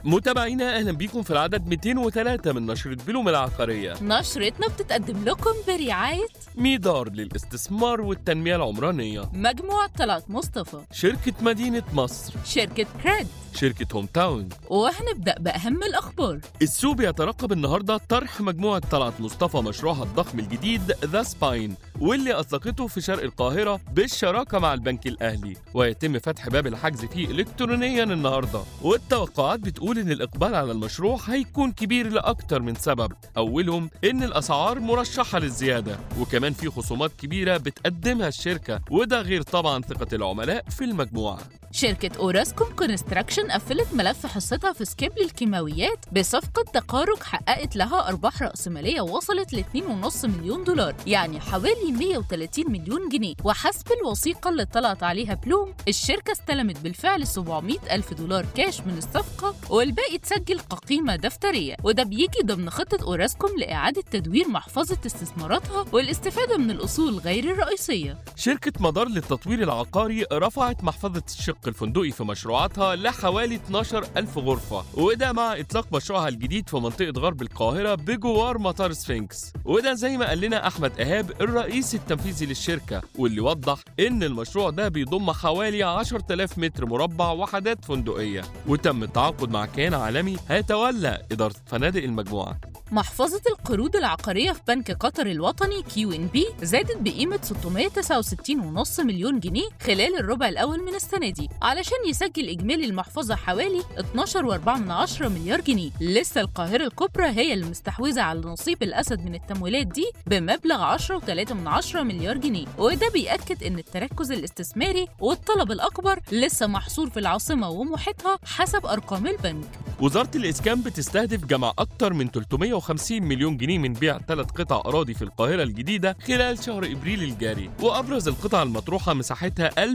متابعينا اهلا بيكم في العدد 203 من نشرة بلوم العقارية نشرتنا بتتقدم لكم برعاية ميدار للاستثمار والتنمية العمرانية مجموعة طلعت مصطفى شركة مدينة مصر شركة كريد شركة هوم تاون وهنبدأ بأهم الأخبار السوق بيترقب النهاردة طرح مجموعة طلعت مصطفى مشروعها الضخم الجديد ذا سباين واللي أطلقته في شرق القاهرة بالشراكة مع البنك الأهلي ويتم فتح باب الحجز فيه إلكترونيا النهاردة والتوقعات بتقول إن الإقبال على المشروع هيكون كبير لأكتر من سبب أولهم إن الأسعار مرشحة للزيادة وكمان في خصومات كبيرة بتقدمها الشركة وده غير طبعا ثقة العملاء في المجموعة شركة أوراسكوم كونستراكشن قفلت ملف حصتها في سكيب للكيماويات بصفقة تقارب حققت لها أرباح رأسمالية وصلت ل 2.5 مليون دولار يعني حوالي 130 مليون جنيه وحسب الوثيقة اللي طلعت عليها بلوم الشركة استلمت بالفعل 700 ألف دولار كاش من الصفقة والباقي اتسجل كقيمة دفترية وده بيجي ضمن خطة أوراسكوم لإعادة تدوير محفظة استثماراتها والاستفادة من الأصول غير الرئيسية شركة مدار للتطوير العقاري رفعت محفظة الشق الفندقي في مشروعاتها لحوالي 12 ألف غرفة وده مع إطلاق مشروعها الجديد في منطقة غرب القاهرة بجوار مطار سفنكس وده زي ما قال لنا أحمد إيهاب الرئيس التنفيذي للشركة واللي وضح إن المشروع ده بيضم حوالي 10000 متر مربع وحدات فندقية وتم التعاقد مع كيان عالمي هيتولى إدارة فنادق المجموعة محفظة القروض العقارية في بنك قطر الوطني كيو ان بي زادت بقيمة 669.5 مليون جنيه خلال الربع الأول من السنة دي علشان يسجل إجمالي المحفظة حوالي 12.4 مليار جنيه لسه القاهرة الكبرى هي المستحوذة على نصيب الأسد من التمويلات دي بمبلغ 10.3 مليار جنيه وده بيأكد إن التركز الاستثماري والطلب الأكبر لسه محصور في العاصمة ومحيطها حسب أرقام البنك وزارة الإسكان بتستهدف جمع أكتر من 350 مليون جنيه من بيع ثلاث قطع أراضي في القاهرة الجديدة خلال شهر إبريل الجاري وأبرز القطع المطروحة مساحتها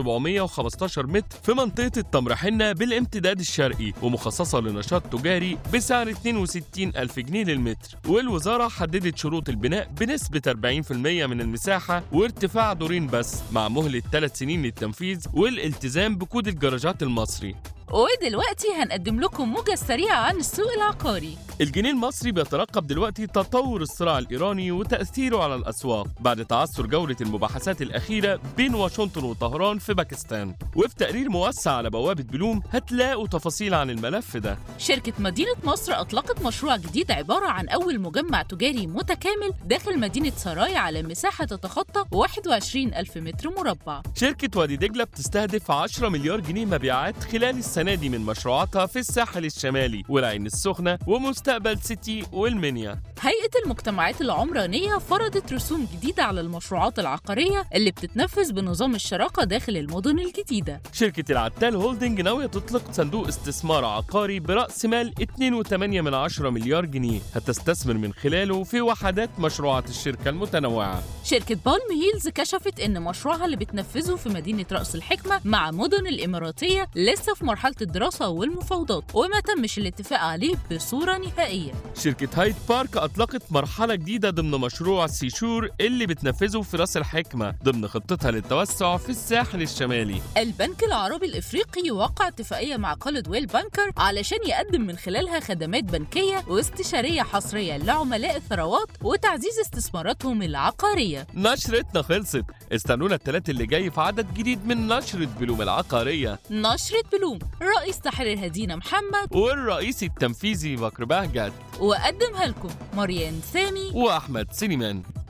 1715 متر في منطقة التمر حنة بالامتداد الشرقي ومخصصة لنشاط تجاري بسعر 62 ألف جنيه للمتر والوزارة حددت شروط البناء بنسبة 40% من المساحة وارتفاع دورين بس مع مهلة 3 سنين للتنفيذ والالتزام بكود الجراجات المصري ودلوقتي هنقدم لكم موجة سريعة عن السوق العقاري الجنيه المصري بيترقب دلوقتي تطور الصراع الإيراني وتأثيره على الأسواق بعد تعثر جولة المباحثات الأخيرة بين واشنطن وطهران في باكستان وفي تقرير موسع على بوابة بلوم هتلاقوا تفاصيل عن الملف ده شركة مدينة مصر أطلقت مشروع جديد عبارة عن أول مجمع تجاري متكامل داخل مدينة سراي على مساحة تتخطى 21 ألف متر مربع شركة وادي دجلة بتستهدف 10 مليار جنيه مبيعات خلال السنة دي من مشروعاتها في الساحل الشمالي والعين السخنة ومستقبل سيتي والمنيا هيئة المجتمعات العمرانية فرضت رسوم جديدة على المشروعات العقارية اللي بتتنفذ بنظام الشراكة داخل المدن الجديدة شركة العتال هولدنج ناوية تطلق صندوق استثمار عقاري برأس مال 2.8 من عشرة مليار جنيه هتستثمر من خلاله في وحدات مشروعات الشركة المتنوعة شركة بالم هيلز كشفت إن مشروعها اللي بتنفذه في مدينة رأس الحكمة مع مدن الإماراتية لسه في مرحلة الدراسة والمفاوضات وما تمش الاتفاق عليه بصورة نهائية شركة هايد بارك أطلقت مرحلة جديدة ضمن مشروع سيشور اللي بتنفذه في راس الحكمة ضمن خطتها للتوسع في الساحل الشمالي البنك العربي الإفريقي وقع اتفاقية مع قالد ويل بانكر علشان يقدم من خلالها خدمات بنكية واستشارية حصرية لعملاء الثروات وتعزيز استثماراتهم العقارية نشرتنا خلصت استنونا التلات اللي جاي في عدد جديد من نشرة بلوم العقارية نشرة بلوم رئيس تحرير هدينا محمد والرئيس التنفيذي بكر بهجت وقدمها لكم مريان سامي وأحمد سليمان